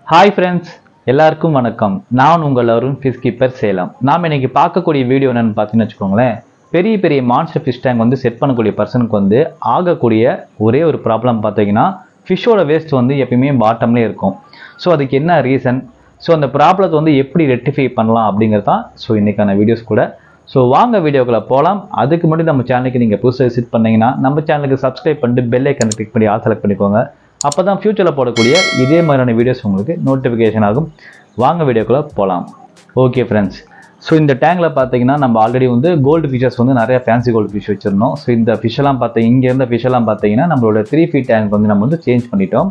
hi friends எல்லாருக்கும் வணக்கம் நான் உங்கள் அருண் ஃபிஷ் கீப்பர் சேலம் நாம் இன்னைக்கு பார்க்கக்கூடிய வீடியோ என்னன்னு பார்த்தீங்கன்னு வச்சுக்கோங்களேன் பெரிய பெரிய மான்ஸ்டர் ஃபிஷ் டேங்க் வந்து செட் பண்ணக்கூடிய பர்சனுக்கு வந்து ஆகக்கூடிய ஒரே ஒரு ப்ராப்ளம் பார்த்தீங்கன்னா ஃபிஷ்ஷோட வேஸ்ட் வந்து எப்பயுமே பாட்டம்லேயே இருக்கும் ஸோ அதுக்கு என்ன ரீசன் ஸோ அந்த ப்ராப்ளத்தை வந்து எப்படி ரெக்டிஃபை பண்ணலாம் அப்படிங்கிறது தான் ஸோ இன்றைக்கான வீடியோஸ் கூட ஸோ வாங்க வீடியோக்குள்ள போகலாம் அதுக்கு முன்னாடி நம்ம சேனலுக்கு நீங்கள் புதுசாக விசிட் பண்ணீங்கன்னா நம்ம சேனலுக்கு சப்ஸ்கிரைப் பண்ணிட்டு பெல் ஐக்கனை கிளிக் பண்ணி ஆல் செலக்ட் பண்ணிக்கோங்க அப்போ தான் ஃப்யூச்சரில் போடக்கூடிய இதே மாதிரியான வீடியோஸ் உங்களுக்கு நோட்டிஃபிகேஷன் ஆகும் வாங்க வீடியோக்குள்ளே போகலாம் ஓகே ஃப்ரெண்ட்ஸ் ஸோ இந்த டேங்கில் பார்த்தீங்கன்னா நம்ம ஆல்ரெடி வந்து கோல்டு ஃபிஷஸ் வந்து நிறைய ஃபேன்சி கோல்டு ஃபிஷ் வச்சிருந்தோம் ஸோ இந்த ஃபிஷ்ஷெல்லாம் பார்த்தீங்க இங்கே இருந்த ஃபிஷ்ஷெல்லாம் பார்த்தீங்கன்னா நம்மளோட த்ரீ ஃபீட் டேங்க் வந்து நம்ம வந்து சேஞ்ச் பண்ணிட்டோம்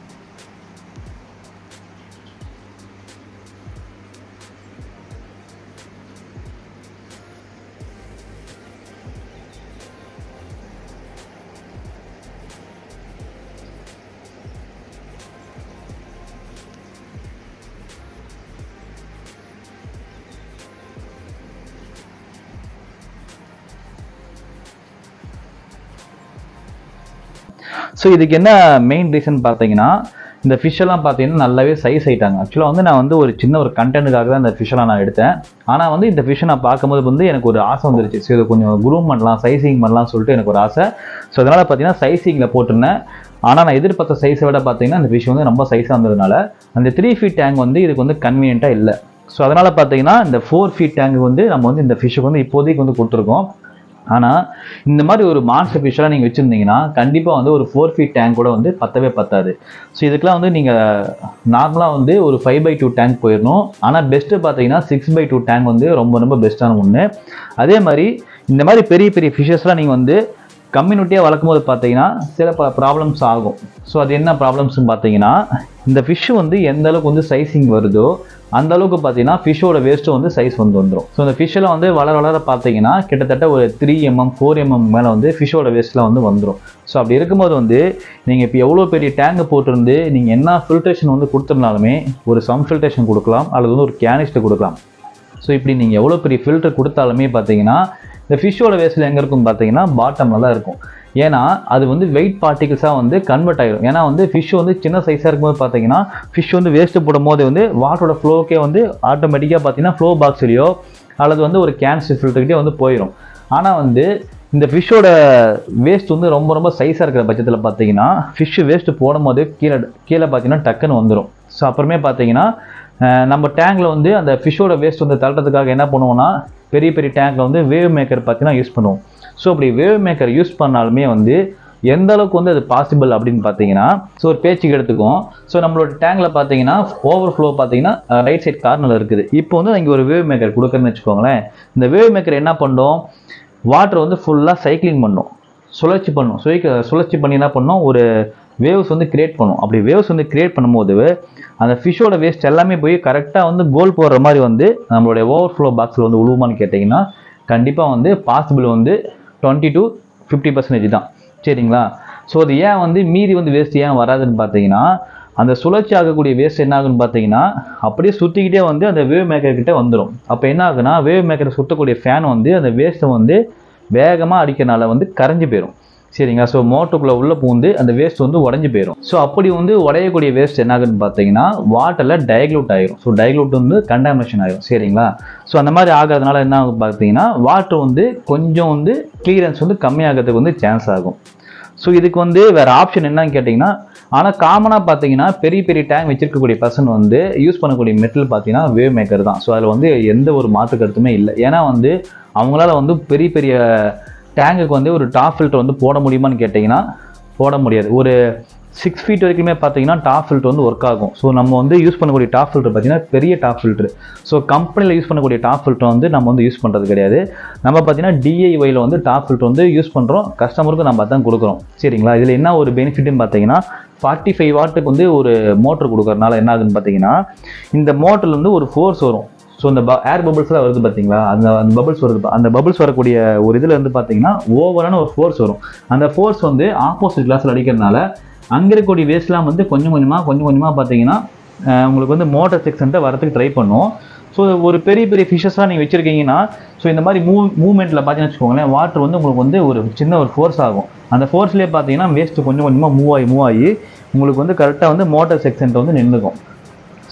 ஸோ இதுக்கு என்ன மெயின் ரீசன் பார்த்தீங்கன்னா இந்த fish எல்லாம் பார்த்தீங்கன்னா நல்லாவே சைஸ் ஆயிட்டாங்க ஆக்சுவலாக வந்து நான் வந்து ஒரு சின்ன ஒரு கண்டென்ட்டுக்காக தான் இந்த ஃபிஷ்ஷெல்லாம் நான் எடுத்தேன் ஆனால் வந்து இந்த ஃபிஷ்ஷை நான் பார்க்கும்போது வந்து எனக்கு ஒரு ஆசை வந்துருச்சு ஸோ இதை கொஞ்சம் குரூம் பண்ணலாம் சைசிங் பண்ணலாம் சொல்லிட்டு எனக்கு ஒரு ஆசை ஸோ அதனால் பார்த்தீங்கன்னா சைசிங்கில் போட்டிருந்தேன் ஆனால் நான் எதிர்பார்த்த சைஸை விட பார்த்தீங்கன்னா இந்த ஃபிஷ் வந்து ரொம்ப சைஸாக இருந்ததுனால அந்த த்ரீ ஃபீட் டேங்க் வந்து இதுக்கு வந்து கன்வீனியண்ட்டாக இல்லை ஸோ அதனால் பார்த்தீங்கன்னா இந்த ஃபோர் ஃபீட் டேங்க் வந்து நம்ம வந்து இந்த ஃபிஷ்ஷுக்கு வந்து இப்போதைக்கு வந்து கொடுத்துருக்கோம் ஆனால் இந்த மாதிரி ஒரு மான்ஸ்டர் ஃபிஷ்ஷெல்லாம் நீங்கள் வச்சுருந்தீங்கன்னா கண்டிப்பாக வந்து ஒரு ஃபோர் ஃபீட் டேங்க் கூட வந்து பத்தவே பத்தாது ஸோ இதுக்கெலாம் வந்து நீங்கள் நார்மலாக வந்து ஒரு ஃபைவ் பை டூ டேங்க் போயிடணும் ஆனால் பெஸ்ட்டு பார்த்தீங்கன்னா சிக்ஸ் பை டூ டேங்க் வந்து ரொம்ப ரொம்ப பெஸ்ட்டான ஒன்று அதே மாதிரி இந்த மாதிரி பெரிய பெரிய ஃபிஷ்ஷஸ்லாம் நீங்கள் வந்து கம்யூனிட்டியாக வளர்க்கும் போது பார்த்தீங்கன்னா சில ப ப்ராப்ளம்ஸ் ஆகும் ஸோ அது என்ன ப்ராப்ளம்ஸ்னு பார்த்தீங்கன்னா இந்த ஃபிஷ்ஷு வந்து எந்த அளவுக்கு வந்து சைஸிங் வருதோ அந்த அளவுக்கு பார்த்தீங்கன்னா ஃபிஷ்ஷோட வேஸ்ட்டும் வந்து சைஸ் வந்து வந்துடும் ஸோ இந்த ஃபிஷ்ஷெல்லாம் வந்து வளர வளர பார்த்தீங்கன்னா கிட்டத்தட்ட ஒரு த்ரீ எம்எம் ஃபோர் எம்எம் மேலே வந்து ஃபிஷ்ஷோட வேஸ்ட்லாம் வந்து வந்துடும் ஸோ அப்படி இருக்கும்போது வந்து நீங்கள் இப்போ எவ்வளோ பெரிய டேங்க் போட்டிருந்து நீங்கள் என்ன ஃபில்ட்ரேஷன் வந்து கொடுத்துருந்தாலுமே ஒரு சம் ஃபில்ட்ரேஷன் கொடுக்கலாம் அல்லது வந்து ஒரு கேனிஸ்ட்டு கொடுக்கலாம் ஸோ இப்படி நீங்கள் எவ்வளோ பெரிய ஃபில்டர் கொடுத்தாலுமே பார்த்தீங்கன்னா இந்த ஃபிஷ்ஷோட வேஸ்ட்டில் எங்கே இருக்கும் பார்த்தீங்கன்னா பாட்டமில் தான் இருக்கும் ஏன்னா அது வந்து வெயிட் பார்ட்டிகிள்ஸாக வந்து கன்வெர்ட் ஆகிடும் ஏன்னா வந்து ஃபிஷ் வந்து சின்ன சைஸாக இருக்கும்போது பார்த்தீங்கன்னா ஃபிஷ் வந்து வேஸ்ட்டு போடும்போது வந்து வாட்டரோட ஃப்ளோக்கே வந்து ஆட்டோமேட்டிக்காக பார்த்தீங்கன்னா ஃப்ளோ பாக்ஸ்லையோ அல்லது வந்து ஒரு கேன்சர் ஃபில்டர்கிட்டே வந்து போயிடும் ஆனால் வந்து இந்த ஃபிஷ்ஷோட வேஸ்ட் வந்து ரொம்ப ரொம்ப சைஸாக இருக்கிற பட்சத்தில் பார்த்தீங்கன்னா ஃபிஷ்ஷு வேஸ்ட்டு போடும்போது கீழே கீழே பார்த்தீங்கன்னா டக்குன்னு வந்துடும் ஸோ அப்புறமே பார்த்தீங்கன்னா அஹ், நம்ம டேங்கில் வந்து அந்த ஃபிஷ்ஷோட வேஸ்ட் வந்து தள்ளுறதுக்காக என்ன பண்ணுவோம்னா பெரிய பெரிய டேங்கில் வந்து வேவ் மேக்கர் பார்த்தீங்கன்னா யூஸ் பண்ணுவோம் ஸோ அப்படி வேவ் மேக்கர் யூஸ் பண்ணாலுமே வந்து எந்த அளவுக்கு வந்து அது பாசிபிள் அப்படின்னு பார்த்தீங்கன்னா ஸோ ஒரு பேச்சுக்கு எடுத்துக்கும் ஸோ நம்மளோட டேங்கில் பார்த்தீங்கன்னா ஓவர் ஃப்ளோ பார்த்தீங்கன்னா ரைட் சைட் கார்னரில் இருக்குது இப்போ வந்து இங்கே ஒரு வேவ் மேக்கர் கொடுக்குறேன்னு வச்சுக்கோங்களேன் இந்த வேவ் மேக்கர் என்ன பண்ணோம் வாட்டர் வந்து ஃபுல்லாக சைக்கிளிங் பண்ணும் சுழற்சி பண்ணும் சுழற்சி சுழற்சி பண்ணி என்ன பண்ணோம் ஒரு வேவ்ஸ் வந்து கிரியேட் பண்ணும் அப்படி வேவ்ஸ் வந்து கிரியேட் பண்ணும்போது அந்த ஃபிஷ்ஷோட வேஸ்ட் எல்லாமே போய் கரெக்டாக வந்து கோல் போடுற மாதிரி வந்து நம்மளுடைய ஓவர் ஃப்ளோ பாக்ஸில் வந்து உழுவுமான்னு கேட்டிங்கன்னா கண்டிப்பாக வந்து பாசிபிள் வந்து டுவெண்ட்டி டு ஃபிஃப்டி பர்சன்டேஜ் தான் சரிங்களா ஸோ அது ஏன் வந்து மீதி வந்து வேஸ்ட் ஏன் வராதுன்னு பார்த்தீங்கன்னா அந்த சுழற்சி ஆகக்கூடிய வேஸ்ட் என்ன ஆகுன்னு பார்த்தீங்கன்னா அப்படியே சுற்றிக்கிட்டே வந்து அந்த வேவ் மேக்கர் கிட்ட வந்துடும் அப்போ என்ன ஆகுனா வேவ் மேக்கரை சுற்றக்கூடிய ஃபேன் வந்து அந்த வேஸ்ட்டை வந்து வேகமாக அடிக்கிறனால வந்து கரைஞ்சு போயிடும் சரிங்களா ஸோ மோட்டருக்குள்ளே உள்ள பூந்து அந்த வேஸ்ட் வந்து உடஞ்சி போயிடும் ஸோ அப்படி வந்து உடையக்கூடிய வேஸ்ட் என்ன ஆகுதுன்னு பார்த்தீங்கன்னா வாட்டரில் டைக்ளூட் ஆயிரும் ஸோ டைக்ளூட் வந்து கண்டாமினேஷன் ஆயிரும் சரிங்களா ஸோ அந்த மாதிரி ஆகாதனால என்ன ஆகும் பார்த்தீங்கன்னா வாட்டர் வந்து கொஞ்சம் வந்து கிளியரன்ஸ் வந்து கம்மியாகிறதுக்கு வந்து சான்ஸ் ஆகும் ஸோ இதுக்கு வந்து வேறு ஆப்ஷன் என்னன்னு கேட்டிங்கன்னா ஆனால் காமனாக பார்த்தீங்கன்னா பெரிய பெரிய டேங்க் வச்சிருக்கக்கூடிய பர்சன் வந்து யூஸ் பண்ணக்கூடிய மெட்டல் பார்த்தீங்கன்னா வேவ் மேக்கர் தான் ஸோ அதில் வந்து எந்த ஒரு மாற்று கருத்துமே இல்லை ஏன்னா வந்து அவங்களால வந்து பெரிய பெரிய டேங்குக்கு வந்து ஒரு டாப் ஃபில்டர் வந்து போட முடியுமான்னு கேட்டிங்கன்னா போட முடியாது ஒரு சிக்ஸ் ஃபீட் வரைக்குமே பார்த்தீங்கன்னா டாப் ஃபில்டர் வந்து ஒர்க் ஆகும் ஸோ நம்ம வந்து யூஸ் பண்ணக்கூடிய டாப் ஃபில்டர் பார்த்தீங்கன்னா பெரிய டாப் ஃபில்டர் ஸோ கம்பெனியில் யூஸ் பண்ணக்கூடிய டாப் ஃபில்டர் வந்து நம்ம வந்து யூஸ் பண்ணுறது கிடையாது நம்ம பார்த்தீங்கன்னா டிஐஒயில் வந்து டாப் ஃபில்டர் வந்து யூஸ் பண்ணுறோம் கஸ்டமருக்கு நம்ம அதான் கொடுக்குறோம் சரிங்களா இதில் என்ன ஒரு பெனிஃபிட்னு பார்த்தீங்கன்னா ஃபார்ட்டி ஃபைவ் வாட்டுக்கு வந்து ஒரு மோட்டர் கொடுக்கறனால என்ன ஆகுதுன்னு பார்த்தீங்கன்னா இந்த மோட்டர்ல வந்து ஒரு ஃபோர்ஸ் வரும் ஸோ இந்த ஏர் பபிள்ஸ்லாம் வருது பார்த்தீங்களா அந்த அந்த பபிள்ஸ் வருது பா- அந்த பபிள்ஸ் வரக்கூடிய ஒரு இதில் வந்து பார்த்தீங்கன்னா ஓவரான ஒரு ஃபோர்ஸ் வரும் அந்த ஃபோர்ஸ் வந்து ஆப்போசிட் கிளாஸில் அடிக்கிறதுனால அங்கே இருக்கக்கூடிய வேஸ்ட்லாம் வந்து கொஞ்சம் கொஞ்சமாக கொஞ்சம் கொஞ்சமாக பார்த்தீங்கன்னா அஹ், உங்களுக்கு வந்து மோட்டர் செக்ஷன்ட்ட வரதுக்கு ட்ரை பண்ணும் ஸோ ஒரு பெரிய பெரிய ஃபிஷஸ்லாம் நீங்கள் வச்சுருக்கீங்கன்னா ஸோ இந்த மாதிரி மூவ் மூவ்மெண்ட்டில் பார்த்தீங்கன்னு வச்சுக்கோங்களேன் வாட்டர் வந்து உங்களுக்கு வந்து ஒரு சின்ன ஒரு ஃபோர்ஸ் ஆகும் அந்த ஃபோர்ஸ்லேயே பார்த்தீங்கன்னா வேஸ்ட்டு கொஞ்சம் கொஞ்சமாக மூவ் ஆகி மூவ் ஆகி உங்களுக்கு வந்து கரெக்டாக வந்து மோட்டார் செக்ஷன்ட்ட வந்து நின்றுக்கும்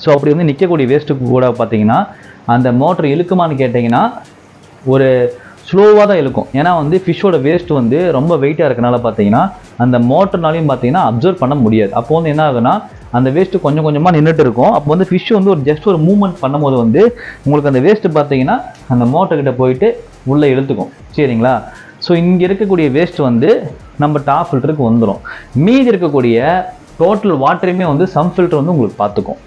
ஸோ அப்படி வந்து நிற்கக்கூடிய வேஸ்ட்டுக்கு கூட பார்த்தீங்கன்னா அந்த மோட்டர் இழுக்குமான்னு கேட்டிங்கன்னா ஒரு ஸ்லோவாக தான் இழுக்கும் ஏன்னா வந்து ஃபிஷ்ஷோட வேஸ்ட் வந்து ரொம்ப வெயிட்டாக இருக்கனால பார்த்தீங்கன்னா அந்த மோட்டர்னாலையும் பார்த்தீங்கன்னா அப்சர்வ் பண்ண முடியாது அப்போ வந்து என்ன ஆகுனா அந்த வேஸ்ட்டு கொஞ்சம் கொஞ்சமாக நின்றுட்டு இருக்கும் அப்போ வந்து ஃபிஷ் வந்து ஒரு ஜஸ்ட் ஒரு மூவ்மெண்ட் பண்ணும்போது வந்து உங்களுக்கு அந்த வேஸ்ட்டு பார்த்தீங்கன்னா அந்த மோட்டர்கிட்ட போயிட்டு உள்ளே இழுத்துக்கும் சரிங்களா ஸோ இங்கே இருக்கக்கூடிய வேஸ்ட் வந்து நம்ம டாப் ஃபில்டருக்கு வந்துடும் மீதி இருக்கக்கூடிய டோட்டல் வாட்டரையுமே வந்து சம் ஃபில்டர் வந்து உங்களுக்கு பார்த்துக்கும்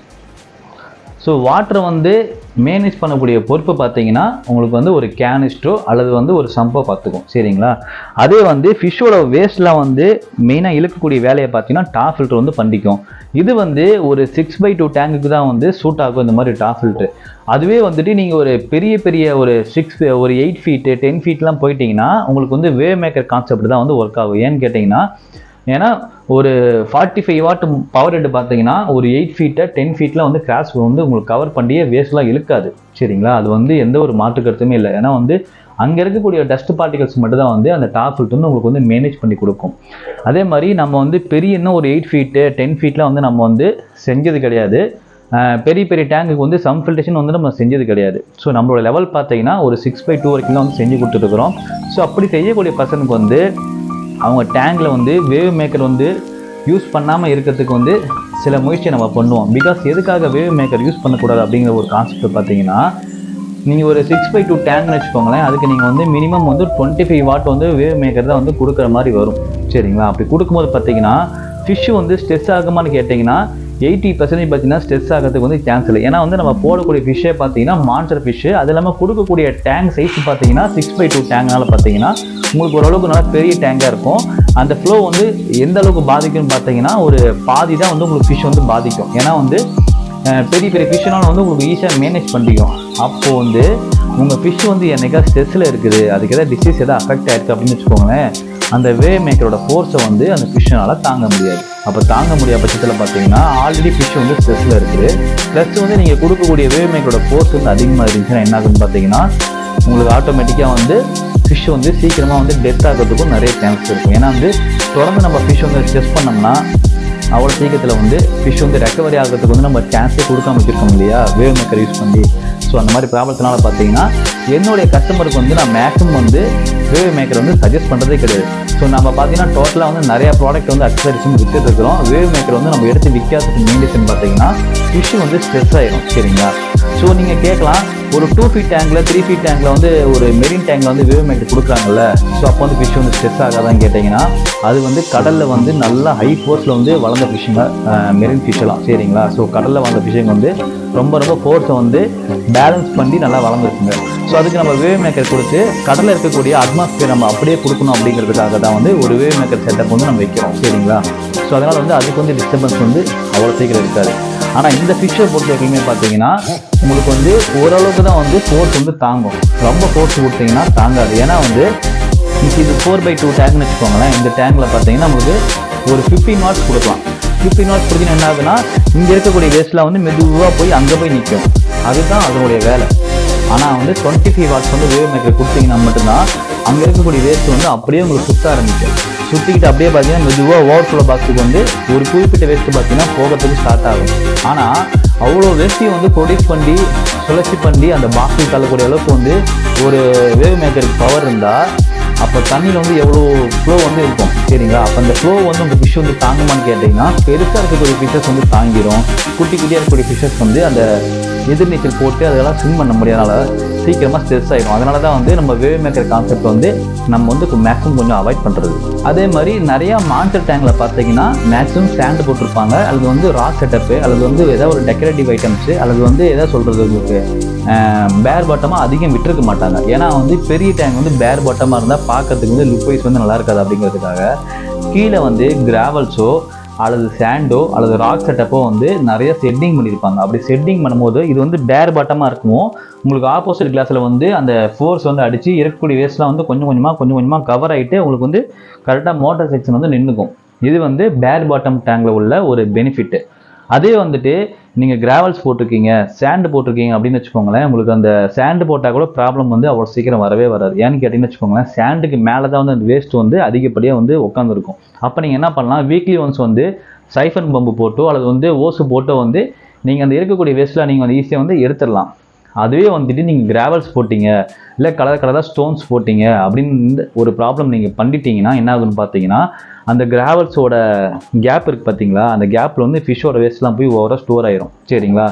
ஸோ வாட்டரை வந்து மேனேஜ் பண்ணக்கூடிய பொறுப்பு பார்த்தீங்கன்னா உங்களுக்கு வந்து ஒரு கேனிஸ்டோ அல்லது வந்து ஒரு சம்போ பார்த்துக்கும் சரிங்களா அதே வந்து ஃபிஷ்ஷோட வேஸ்ட்லாம் வந்து மெயினாக இழுக்கக்கூடிய வேலையை பார்த்தீங்கன்னா டாப் ஃபில்டர் வந்து பண்ணிக்கும் இது வந்து ஒரு சிக்ஸ் பை டூ டேங்குக்கு தான் வந்து சூட் ஆகும் இந்த மாதிரி டாப் ஃபில்ட்ரு அதுவே வந்துட்டு நீங்கள் ஒரு பெரிய பெரிய ஒரு சிக்ஸ் ஒரு எயிட் ஃபீட்டு டென் ஃபீட்லாம் போயிட்டீங்கன்னா உங்களுக்கு வந்து வேவ் மேக்கர் கான்செப்ட் தான் வந்து ஒர்க் ஆகும் ஏன்னு கேட்டிங்கன்னா ஏன்னா ஒரு forty five watt power head பார்த்தீங்கன்னா ஒரு எயிட் ஃபீட்டை டென் ஃபீட்டில் வந்து கிராஸ் வந்து உங்களுக்கு கவர் பண்ணியே வேஸ்ட்லாம் இழுக்காது சரிங்களா அது வந்து எந்த ஒரு மாற்று கருத்துமே இல்லை ஏன்னா வந்து அங்கே இருக்கக்கூடிய டஸ்ட் பார்ட்டிகல்ஸ் மட்டும் தான் வந்து அந்த டாப் ஃபில்ட் வந்து உங்களுக்கு வந்து மேனேஜ் பண்ணி கொடுக்கும் அதே மாதிரி நம்ம வந்து பெரிய இன்னும் ஒரு எயிட் ஃபீட்டு டென் ஃபீட்டில் வந்து நம்ம வந்து செஞ்சது கிடையாது அஹ் பெரிய பெரிய டேங்குக்கு வந்து சம் ஃபில்டேஷன் வந்து நம்ம செஞ்சது கிடையாது ஸோ நம்மளோட லெவல் பார்த்தீங்கன்னா ஒரு சிக்ஸ் பை டூ வரைக்கும் தான் வந்து செஞ்சு கொடுத்துருக்குறோம் ஸோ அப்படி செய்யக்கூடிய பர்சனுக்கு வந்து அவங்க டேங்கில் வந்து வேவ் மேக்கர் வந்து யூஸ் பண்ணாமல் இருக்கிறதுக்கு வந்து சில முயற்சியை நம்ம பண்ணுவோம் பிகாஸ் எதுக்காக வேவ் மேக்கர் யூஸ் பண்ணக்கூடாது அப்படிங்கிற ஒரு கான்செப்ட் பார்த்தீங்கன்னா நீங்கள் ஒரு சிக்ஸ் பை டூ டேங்க்னு வச்சுக்கோங்களேன் அதுக்கு நீங்கள் வந்து மினிமம் வந்து டுவெண்ட்டி ஃபைவ் வாட் வந்து வேவ் மேக்கர் தான் வந்து கொடுக்குற மாதிரி வரும் சரிங்களா அப்படி கொடுக்கும்போது பார்த்தீங்கன்னா ஃபிஷ் வந்து ஸ்ட்ரெஸ் ஆகுமான்னு கேட்டிங்கன்னா எயிட்டி பர்சன்டேஜ் பார்த்தீங்கன்னா ஸ்ட்ரெஸ் ஆகிறதுக்கு வந்து சான்ஸ் இல்லை ஏன்னா வந்து நம்ம போடக்கூடிய ஃபிஷ்ஷே பார்த்தீங்கன்னா மான்சர் ஃபிஷ்ஷு அது இல்லாமல் கொடுக்கக்கூடிய டேங்க் சைஸ் பார்த்தீங்கன்னா சிக்ஸ் பை டூ டேங்க்னால பார்த்தீங்கன்னா உங்களுக்கு ஓரளவுக்கு நல்லா பெரிய டேங்காக இருக்கும் அந்த ஃப்ளோ வந்து எந்த அளவுக்கு பாதிக்கும்னு பார்த்தீங்கன்னா ஒரு பாதி தான் வந்து உங்களுக்கு ஃபிஷ் வந்து பாதிக்கும் ஏன்னா வந்து அஹ், பெரிய பெரிய ஃபிஷ்னால வந்து உங்களுக்கு ஈஸியாக மேனேஜ் பண்ணிக்கும் அப்போது வந்து உங்கள் ஃபிஷ் வந்து என்னைக்கா ஸ்ட்ரெஸ்ஸில் இருக்குது அதுக்கு ஏதாவது டிசீஸ் எதாவது அஃபெக்ட் ஆயிருக்கு அப்படின்னு வச்சுக்கோங்களேன் அந்த வே மேக்கரோட ஃபோர்ஸை வந்து அந்த ஃபிஷ்ஷால் தாங்க முடியாது அப்போ தாங்க முடியாத பட்சத்தில் பார்த்தீங்கன்னா ஆல்ரெடி ஃபிஷ் வந்து ஸ்ட்ரெஸ்ஸில் இருக்குது ப்ளஸ் வந்து நீங்கள் கொடுக்கக்கூடிய வே மேக்கரோட ஃபோர்ஸ் வந்து அதிகமாக இருந்துச்சுன்னா என்ன ஆகுதுன்னு பார்த்தீங்கன்னா உங்களுக்கு ஆட்டோமேட்டிக்காக வந்து ஃபிஷ் வந்து சீக்கிரமாக வந்து டெத் ஆகிறதுக்கும் நிறைய சான்ஸ் இருக்கும் ஏன்னா வந்து தொடர்ந்து நம்ம ஃபிஷ் வந்து ஸ்ட்ரெஸ் பண்ணோம்னா அவ்வளோ சீக்கிரத்தில் வந்து ஃபிஷ் வந்து ரெக்கவரி ஆகிறதுக்கு வந்து நம்ம சான்ஸே கொடுக்காம வச்சிருக்கோம் இல்லையா வேவ் மேக்கர் யூஸ் பண்ணி ஸோ அந்த மாதிரி ப்ராப்ளத்தினால பார்த்தீங்கன்னா என்னுடைய கஸ்டமருக்கு வந்து நான் மேக்ஸிமம் வந்து வேவ் மேக்கர் வந்து சஜஸ்ட் பண்ணுறதே கிடையாது ஸோ நம்ம பார்த்தீங்கன்னா டோட்டலாக வந்து நிறைய ப்ராடக்ட் வந்து அக்சரிச்சும் வித்துட்டு இருக்கிறோம் வேவ் மேக்கர் வந்து நம்ம எடுத்து விற்காததுக்கு மெயின் ரீசன் பார்த்தீங்கன்னா ஃபிஷ் வந்து ஸ்ட்ரெஸ் ஆயிடும் சரிங்களா ஸோ நீங்கள் கேட்கலாம் ஒரு டூ ஃபீட் டேங்கில் த்ரீ ஃபீட் டேங்கில் வந்து ஒரு மெரின் டேங்கில் வந்து வேவ் மேக்கர் கொடுக்குறாங்கல்ல ஸோ அப்போ வந்து ஃபிஷ் வந்து ஸ்ட்ரெஸ் ஆகாதான்னு கேட்டிங்கன்னா அது வந்து கடலில் வந்து நல்லா ஹை ஃபோர்ஸில் வந்து வளர்ந்த ஃபிஷ்ஷுங்க மெரின் ஃபிஷ் எல்லாம் சரிங்களா ஸோ கடலில் வளர்ந்த ஃபிஷ்ஷுங்க வந்து ரொம்ப ரொம்ப ஃபோர்ஸை வந்து பேலன்ஸ் பண்ணி நல்லா வளர்ந்துருக்குங்க ஸோ அதுக்கு நம்ம வேவ் மேக்கர் கொடுத்து கடலில் இருக்கக்கூடிய அட்மாஸ்பியர் நம்ம அப்படியே கொடுக்கணும் அப்படிங்கிறதுக்காக தான் வந்து ஒரு வேவ் மேக்கர் செட்டப் வந்து நம்ம வைக்கிறோம் சரிங்களா ஸோ அதனால் வந்து அதுக்கு வந்து டிஸ்டர்பன்ஸ் வந்து அவ்வளோ சீக்கிரம் இருக்காது ஆனால் இந்த ஃபிஷ்ஷை பொறுத்த வரைக்குமே பார்த்தீங்கன்னா உங்களுக்கு வந்து ஓரளவுக்கு தான் வந்து ஃபோர்ஸ் வந்து தாங்கும் ரொம்ப ஃபோர்ஸ் கொடுத்தீங்கன்னா தாங்காது ஏன்னா வந்து இப்போ இது ஃபோர் பை டூ டேங்க்னு வச்சுக்கோங்களேன் இந்த டேங்கில் பார்த்தீங்கன்னா உங்களுக்கு ஒரு ஃபிஃப்டீன் வாட்ஸ் கொடுக்கலாம் ஃபிஃப்டீன் வாட்ஸ் கொடுத்தீங்கன்னா என்ன ஆகுதுன்னா இங்கே இருக்கக்கூடிய வேஸ்ட்லாம் வந்து மெதுவாக போய் அங்கே போய் நிற்கும் அதுதான் அதனுடைய வேலை ஆனால் வந்து டுவெண்ட்டி ஃபைவ் வாட்ஸ் வந்து வேவ் மேக்கர் கொடுத்தீங்கன்னா மட்டும்தான் அங்கே இருக்கக்கூடிய வேஸ்ட் வந்து அப்படியே உங்களுக்கு சுத்த ஆரம்பிக்கும் சுற்றிக்கிட்டு அப்படியே பார்த்தீங்கன்னா மெதுவாக ஓவர் ஃப்ளோ பாக்ஸுக்கு வந்து ஒரு குறிப்பிட்ட வேஸ்ட்டு பார்த்தீங்கன்னா போகிறதுக்கு ஸ்டார்ட் ஆகும் ஆனால் அவ்வளோ வேஸ்ட்டையும் வந்து ப்ரொடியூஸ் பண்ணி சுழற்சி பண்ணி அந்த பாக்ஸுக்கு தள்ளக்கூடிய அளவுக்கு வந்து ஒரு வேவ் மேக்கருக்கு பவர் இருந்தால் அப்போ தண்ணியில் வந்து எவ்வளோ ஃப்ளோ வந்து இருக்கும் சரிங்களா அப்போ அந்த ஃப்ளோ வந்து உங்கள் ஃபிஷ் வந்து தாங்குமான்னு கேட்டிங்கன்னா பெருசாக இருக்கக்கூடிய ஃபிஷஸ் வந்து தாங்கிடும் குட்டி குட்டியாக இருக்கக்கூடிய ஃபிஷஸ் வந்து அந்த எதிர்நீச்சல் போட்டு அதெல்லாம் ஸ்விம் பண்ண முடியாதனால சீக்கிரமாக ஸ்ட்ரெஸ் ஆகிடும் அதனால தான் வந்து நம்ம வேவ் மேக்கர் கான்செப்ட் வந்து நம்ம வந்து மேக்ஸிமம் கொஞ்சம் அவாய்ட் பண்ணுறது அதே மாதிரி நிறையா மான்சர் டேங்கில் பார்த்தீங்கன்னா மேக்ஸிமம் ஸ்டாண்டு போட்டிருப்பாங்க அல்லது வந்து ராக் செட்டப்பு அல்லது வந்து ஏதாவது ஒரு டெக்கரேட்டிவ் ஐட்டம்ஸு அல்லது வந்து எதாவது சொல்கிறது உங்களுக்கு பேர் பாட்டமாக அதிகம் விட்டுருக்க மாட்டாங்க ஏன்னா வந்து பெரிய டேங்க் வந்து பேர் பாட்டமாக இருந்தால் பார்க்கறதுக்கு வந்து லுக் வைஸ் வந்து நல்லா இருக்காது அப்படிங்கிறதுக்காக கீழே வந்து கிராவல்ஸோ அல்லது சாண்டோ அல்லது ராக் செட்டப்போ வந்து நிறைய செட்டிங் பண்ணியிருப்பாங்க அப்படி செட்டிங் பண்ணும்போது இது வந்து பேர் பாட்டமாக இருக்கும் உங்களுக்கு ஆப்போசிட் கிளாஸில் வந்து அந்த ஃபோர்ஸ் வந்து அடித்து இருக்கக்கூடிய வேஸ்ட்லாம் வந்து கொஞ்சம் கொஞ்சமாக கொஞ்சம் கொஞ்சமாக கவர் ஆகிட்டு உங்களுக்கு வந்து கரெக்டாக மோட்டார் செக்ஷன் வந்து நின்றுக்கும் இது வந்து பேர் பாட்டம் டேங்கில் உள்ள ஒரு பெனிஃபிட்டு அதே வந்துட்டு நீங்கள் கிராவல்ஸ் போட்டிருக்கீங்க சாண்டு போட்டிருக்கீங்க அப்படின்னு வச்சுக்கோங்களேன் உங்களுக்கு அந்த சாண்டு போட்டால் கூட ப்ராப்ளம் வந்து அவ்வளோ சீக்கிரம் வரவே வராது ஏன்னு கேட்டிங்கன்னு வச்சுக்கோங்களேன் சாண்டுக்கு மேலே தான் வந்து அந்த வேஸ்ட் வந்து அதிகப்படியாக வந்து உட்காந்துருக்கும் அப்போ நீங்கள் என்ன பண்ணலாம் வீக்லி ஒன்ஸ் வந்து சைஃபன் பம்பு போட்டோ அல்லது வந்து ஓசு போட்டோ வந்து நீங்கள் அந்த இருக்கக்கூடிய வேஸ்ட்டில் நீங்கள் வந்து ஈஸியாக வந்து எடுத்துடலாம் அதுவே வந்துட்டு நீங்கள் கிராவல்ஸ் போட்டீங்க இல்லை கலர் கலராக ஸ்டோன்ஸ் போட்டீங்க அப்படின்னு இந்த ஒரு ப்ராப்ளம் நீங்கள் பண்ணிட்டீங்கன்னா என்ன ஆகுன்னு பார்த்தீங்கன்னா அந்த கிராவல்ஸோட கேப் இருக்குது பார்த்தீங்களா அந்த கேப்பில் வந்து ஃபிஷ்ஷோட வேஸ்ட்லாம் போய் ஓவராக ஸ்டோர் ஆயிரும் சரிங்களா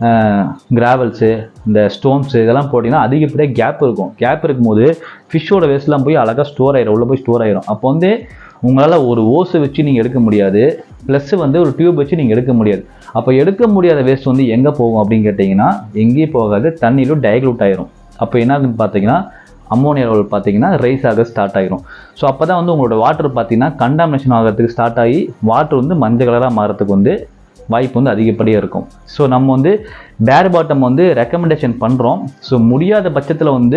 கிராவல்ஸு இந்த ஸ்டோன்ஸு இதெல்லாம் போட்டிங்கன்னா அதிகப்படியாக கேப் இருக்கும் கேப் இருக்கும்போது ஃபிஷ்ஷோட வேஸ்ட்லாம் போய் அழகாக ஸ்டோர் ஆயிரும் உள்ளே போய் ஸ்டோர் ஆயிரும் அப்போ வந்து உங்களால் ஒரு ஓஸை வச்சு நீங்கள் எடுக்க முடியாது ப்ளஸ் வந்து ஒரு டியூப் வச்சு நீங்கள் எடுக்க முடியாது அப்போ எடுக்க முடியாத வேஸ்ட் வந்து எங்கே போகும் அப்படின்னு கேட்டிங்கன்னா எங்கேயும் போகாது தண்ணியிலும் டைக்ளூட் ஆயிரும் அப்போ என்ன ஆகுதுன்னு பார்த்தீங்கன்னா அம்மோனியா லெவல் பார்த்தீங்கன்னா ரைஸ் ஆக ஸ்டார்ட் ஆயிரும் ஸோ அப்போ தான் வந்து உங்களோட வாட்டர் பார்த்தீங்கன்னா கண்டாமினேஷன் ஆகிறதுக்கு ஸ்டார்ட் ஆகி வாட்டர் வந்து மஞ்சள் கலராக மாறதுக்கு வந்து வாய்ப்பு வந்து அதிகப்படியாக இருக்கும் ஸோ நம்ம வந்து பேர் பாட்டம் வந்து ரெக்கமெண்டேஷன் பண்ணுறோம் ஸோ முடியாத பட்சத்தில் வந்து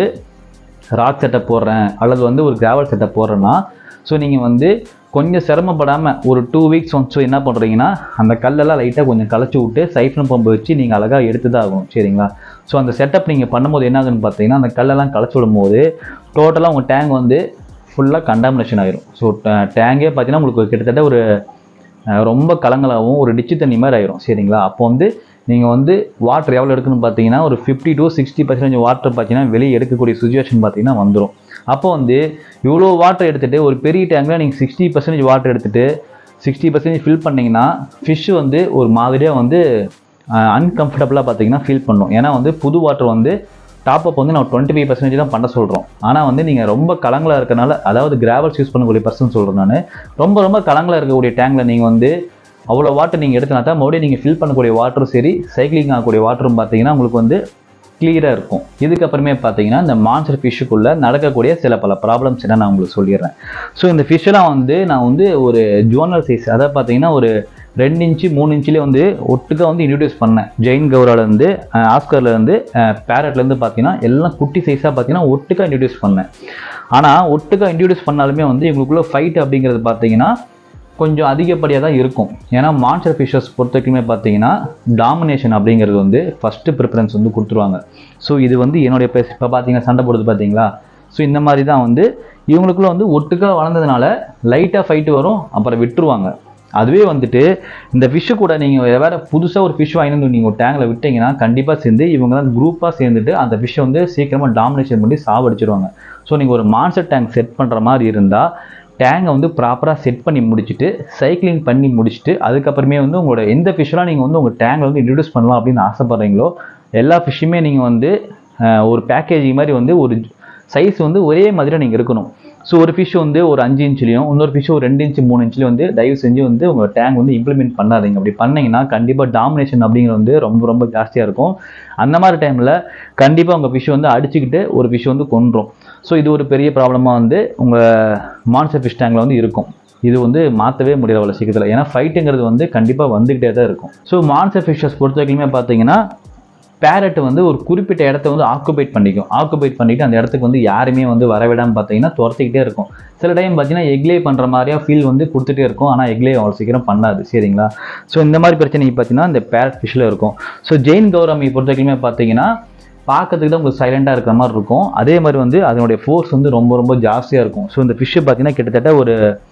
ராக் செட்டப் போடுறேன் அல்லது வந்து ஒரு கிராவல் செட்டப் போடுறேன்னா ஸோ நீங்கள் வந்து கொஞ்சம் சிரமப்படாமல் ஒரு டூ வீக்ஸ் ஒன்ஸ் என்ன பண்ணுறீங்கன்னா அந்த கல்லெல்லாம் லைட்டாக கொஞ்சம் களைச்சி விட்டு சைஃபன் பம்பு வச்சு நீங்கள் அழகாக எடுத்து தான் ஆகும் சரிங்களா ஸோ அந்த செட்டப் நீங்கள் பண்ணும்போது என்ன ஆகுன்னு பார்த்தீங்கன்னா அந்த கல்லெல்லாம் களைச்சி விடும்போது டோட்டலாக உங்கள் டேங்க் வந்து ஃபுல்லாக கண்டாமினேஷன் ஆயிரும் ஸோ டேங்கே பார்த்தீங்கன்னா உங்களுக்கு கிட்டத்தட்ட ஒரு அஹ், ரொம்ப கலங்களாகவும் ஒரு டிச்சு தண்ணி மாதிரி ஆயிரும் சரிங்களா அப்போ வந்து நீங்கள் வந்து வாட்டர் எவ்வளோ எடுக்கணும்னு பார்த்தீங்கன்னா ஒரு fifty to sixty percentage water பார்த்தீங்கன்னா வெளியே எடுக்கக்கூடிய சுச்சுவேஷன் பார்த்தீங்கன்னா வந்துடும் அப்போ வந்து இவ்வளோ வாட்டர் எடுத்துகிட்டு ஒரு பெரிய டேங்கில் நீங்கள் சிக்ஸ்டி பர்சன்டேஜ் வாட்டர் எடுத்துகிட்டு சிக்ஸ்டி பர்சன்டேஜ் ஃபில் பண்ணிங்கன்னா ஃபிஷ் வந்து ஒரு மாதிரியாக வந்து அன்கம்ஃபர்டபுளாக பார்த்தீங்கன்னா ஃபீல் பண்ணும் ஏன்னா வந்து புது வாட்டர் வந்து டாப் அப் வந்து நம்ம டுவெண்ட்டி ஃபைவ் பர்சன்டேஜ் தான் பண்ண சொல்கிறோம் ஆனால் வந்து நீங்கள் ரொம்ப கலங்களாக இருக்கனால அதாவது கிராவல்ஸ் யூஸ் பண்ணக்கூடிய பர்சன் சொல்கிறேன் நான் ரொம்ப ரொம்ப கலங்களாக இருக்கக்கூடிய டேங்கில் நீங்கள் வந்து அவ்வளோ வாட்டர் நீங்கள் எடுத்தனா தான் மறுபடியும் நீங்கள் ஃபில் பண்ணக்கூடிய வாட்டரும் சரி சைக்கிளிங் ஆகக்கூடிய வாட்டரும் பார்த்தீங்கன்னா உங்களுக்கு வந்து கிளியராக இருக்கும் இதுக்கப்புறமே பார்த்தீங்கன்னா இந்த மான்சர் ஃபிஷ்ஷுக்குள்ளே நடக்கக்கூடிய சில பல ப்ராப்ளம்ஸ் என்ன நான் உங்களுக்கு சொல்லிடுறேன் ஸோ இந்த ஃபிஷ்ஷெல்லாம் வந்து நான் வந்து ஒரு ஜோனல் சைஸ் அதாவது பார்த்தீங்கன்னா ஒரு ரெண்டு இன்ச்சு மூணு இன்ச்சிலே வந்து ஒட்டுக்கா வந்து இன்ட்ரடியூஸ் பண்ணேன் ஜெயின் கௌராலேருந்து ஆஸ்கர்லேருந்து பேரட்லேருந்து பார்த்தீங்கன்னா எல்லாம் குட்டி சைஸாக பார்த்தீங்கன்னா ஒட்டுக்கா இன்ட்ரடியூஸ் பண்ணேன் ஆனால் ஒட்டுக்கா இன்ட்ரடியூஸ் பண்ணாலுமே வந்து இவங்களுக்குள்ள ஃபைட் அப்படிங்கிறது பார்த்தீங்கன்னா கொஞ்சம் அதிகப்படியாக தான் இருக்கும் ஏன்னா மான்ஸ்டர் ஃபிஷர்ஸ் பொறுத்த வரைக்குமே பார்த்தீங்கன்னா டாமினேஷன் அப்படிங்கிறது வந்து ஃபஸ்ட்டு ப்ரிஃபரன்ஸ் வந்து கொடுத்துருவாங்க ஸோ இது வந்து என்னுடைய பேச இப்போ பார்த்தீங்கன்னா சண்டை போடுறது பார்த்தீங்களா ஸோ இந்த மாதிரி தான் வந்து இவங்களுக்குள்ள வந்து ஒட்டுக்கா வளர்ந்ததுனால லைட்டாக ஃபைட்டு வரும் அப்புறம் விட்டுருவாங்க அதுவே வந்துட்டு இந்த ஃபிஷ்ஷு கூட நீங்கள் வேறு புதுசாக ஒரு ஃபிஷ் வாங்கி வந்து நீங்கள் ஒரு டேங்கில் விட்டீங்கன்னா கண்டிப்பாக சேர்ந்து இவங்க தான் குரூப்பாக சேர்ந்துட்டு அந்த ஃபிஷ்ஷை வந்து சீக்கிரமாக டாமினேஷன் பண்ணி சாவடிச்சிருவாங்க ஸோ நீங்கள் ஒரு மான்ஸ்டர் டேங்க் செட் பண்ணுற மாதிரி இருந்தால் டேங்கை வந்து ப்ராப்பராக செட் பண்ணி முடிச்சுட்டு சைக்கிளிங் பண்ணி முடிச்சுட்டு அதுக்கப்புறமே வந்து உங்களோட எந்த ஃபிஷ்ஷெலாம் நீங்கள் வந்து உங்கள் டேங்கில் வந்து இன்ட்ரடியூஸ் பண்ணலாம் அப்படின்னு ஆசைப்பட்றீங்களோ எல்லா ஃபிஷ்ஷுமே நீங்கள் வந்து அஹ், ஒரு பேக்கேஜிங் மாதிரி வந்து ஒரு சைஸ் வந்து ஒரே மாதிரியாக நீங்கள் இருக்கணும் ஸோ ஒரு ஃபிஷ் வந்து ஒரு அஞ்சு இன்ச்லையும் இன்னொரு ஃபிஷ் ஒரு ரெண்டு இன்ச்சு மூணு இன்ச்லையும் வந்து தயவு செஞ்சு வந்து உங்கள் டேங்க் வந்து இம்ப்ளிமெண்ட் பண்ணாதீங்க அப்படி பண்ணீங்கன்னா கண்டிப்பாக டாமினேஷன் அப்படிங்கிறது வந்து ரொம்ப ரொம்ப ஜாஸ்தியாக இருக்கும் அந்த மாதிரி டைமில் கண்டிப்பாக உங்கள் ஃபிஷ் வந்து அடிச்சுக்கிட்டு ஒரு ஃபிஷ் வந்து கொன்றும் ஸோ இது ஒரு பெரிய ப்ராப்ளமாக வந்து உங்கள் மான்சர் ஃபிஷ் டேங்கில் வந்து இருக்கும் இது வந்து மாற்றவே முடியாது அவ்வளோ சீக்கிரத்தில் ஏன்னா ஃபைட்டுங்கிறது வந்து கண்டிப்பாக வந்துக்கிட்டே தான் இருக்கும் ஸோ மான்சர் ஃபிஷஸ் பொறுத்த வரைக்குமே பார்த்தீங்கன்னா பேரட் வந்து ஒரு குறிப்பிட்ட இடத்த வந்து ஆக்குபைட் பண்ணிக்கும் ஆக்குபைட் பண்ணிட்டு அந்த இடத்துக்கு வந்து யாருமே வந்து வரவிடாமல் பார்த்தீங்கன்னா துரத்திக்கிட்டே இருக்கும் சில டைம் பார்த்தீங்கன்னா எக்லே பண்ணுற மாதிரியா ஃபீல் வந்து கொடுத்துட்டே இருக்கும் ஆனால் எக்லே அவ்வளோ சீக்கிரம் பண்ணாது சரிங்களா ஸோ இந்த மாதிரி பிரச்சனை பார்த்தீங்கன்னா இந்த பேரட் ஃபிஷ்ஷில் இருக்கும் ஸோ ஜெயின் கௌரமி பொறுத்த வரைக்குமே பார்த்தீங்கன்னா பார்க்கறதுக்கு தான் உங்களுக்கு சைலண்டாக இருக்கிற மாதிரி இருக்கும் அதே மாதிரி வந்து அதனுடைய ஃபோர்ஸ் வந்து ரொம்ப ரொம்ப ஜாஸ்தியாக இருக்கும் ஸோ இந்த ஃபிஷ்ஷு பார்த்தீங்கன்னா கிட்டத்தட்ட ஒரு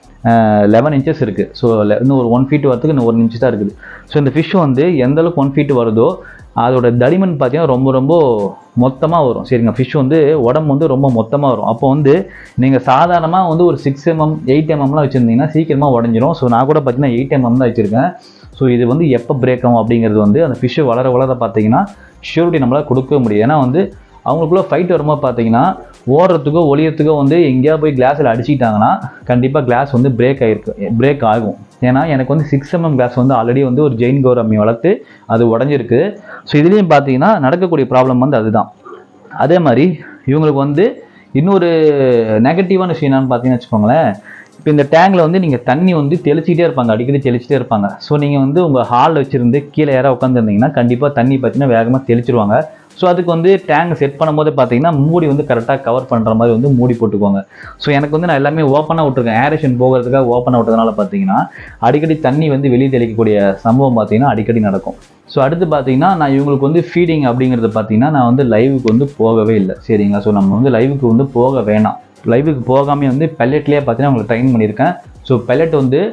லெவன் இன்ச்சஸ் இருக்குது ஸோ இன்னும் ஒரு ஒன் ஃபீட் வரதுக்கு இன்னும் ஒரு இன்ச்சு தான் இருக்குது ஸோ இந்த ஃபிஷ் வந்து எந்த அளவுக்கு ஒன் ஃபீட் வருதோ அதோட தடிமன் பார்த்தீங்கன்னா ரொம்ப ரொம்ப மொத்தமாக வரும் சரிங்க ஃபிஷ் வந்து உடம்பு வந்து ரொம்ப மொத்தமாக வரும் அப்போ வந்து நீங்கள் சாதாரணமாக வந்து ஒரு சிக்ஸ் எம்எம் எயிட் எம்எம்லாம் வச்சுருந்தீங்கன்னா சீக்கிரமாக உடஞ்சிரும் ஸோ நான் கூட பார்த்தீங்கன்னா எயிட் எம்எம் தான் வச்சுருக்கேன் ஸோ இது வந்து எப்போ பிரேக் ஆகும் அப்படிங்கிறது வந்து அந்த ஃபிஷ்ஷு வளர வளர பார்த்தீங்கன்னா ஷூரிட்டி நம்மளால் கொடுக்க முடியும் ஏன்னா வந்து அவங்களுக்குள்ள ஃபைட் வரும்போது பார்த்தீங்கன்னா ஓடுறதுக்கோ ஒளியறதுக்கோ வந்து எங்கேயா போய் கிளாஸில் அடிச்சிட்டாங்கன்னா கண்டிப்பாக கிளாஸ் வந்து பிரேக் ஆகிருக்கு பிரேக் ஆகும் ஏன்னா எனக்கு வந்து சிக்ஸ் எம்எம் கிளாஸ் வந்து ஆல்ரெடி வந்து ஒரு ஜெயின் கௌரம்மி வளர்த்து அது உடஞ்சிருக்கு ஸோ இதுலேயும் பார்த்தீங்கன்னா நடக்கக்கூடிய ப்ராப்ளம் வந்து அதுதான் அதே மாதிரி இவங்களுக்கு வந்து இன்னொரு நெகட்டிவான விஷயம் என்னன்னு பார்த்தீங்கன்னு வச்சுக்கோங்களேன் இப்போ இந்த டேங்கில் வந்து நீங்கள் தண்ணி வந்து தெளிச்சிட்டே இருப்பாங்க அடிக்கடி தெளிச்சிட்டே இருப்பாங்க ஸோ நீங்கள் வந்து உங்கள் ஹாலில் வச்சுருந்து கீழே யாராவது உட்காந்துருந்தீங்கன்னா கண்டிப்பாக தண்ணி பார்த்தீங்கன்னா வேகமாக தெளிச்சிருவாங்க ஸோ அதுக்கு வந்து டேங்க் செட் பண்ணும்போது பார்த்தீங்கன்னா மூடி வந்து கரெக்டாக கவர் பண்ணுற மாதிரி வந்து மூடி போட்டுக்கோங்க ஸோ எனக்கு வந்து நான் எல்லாமே ஓப்பனாக விட்டுருக்கேன் ஏரேஷன் போகிறதுக்காக ஓப்பனாக விட்டதுனால பார்த்தீங்கன்னா அடிக்கடி தண்ணி வந்து வெளியே தெளிக்கக்கூடிய சம்பவம் பார்த்தீங்கன்னா அடிக்கடி நடக்கும் ஸோ அடுத்து பார்த்தீங்கன்னா நான் இவங்களுக்கு வந்து ஃபீடிங் அப்படிங்கிறது பார்த்தீங்கன்னா நான் வந்து லைவுக்கு வந்து போகவே இல்லை சரிங்களா ஸோ நம்ம வந்து லைவுக்கு வந்து போக வேணாம் லைவுக்கு போகாமே வந்து பெல்லட்லேயே பார்த்தீங்கன்னா உங்களுக்கு ட்ரைன் பண்ணியிருக்கேன் ஸோ பெல்லட் வந்து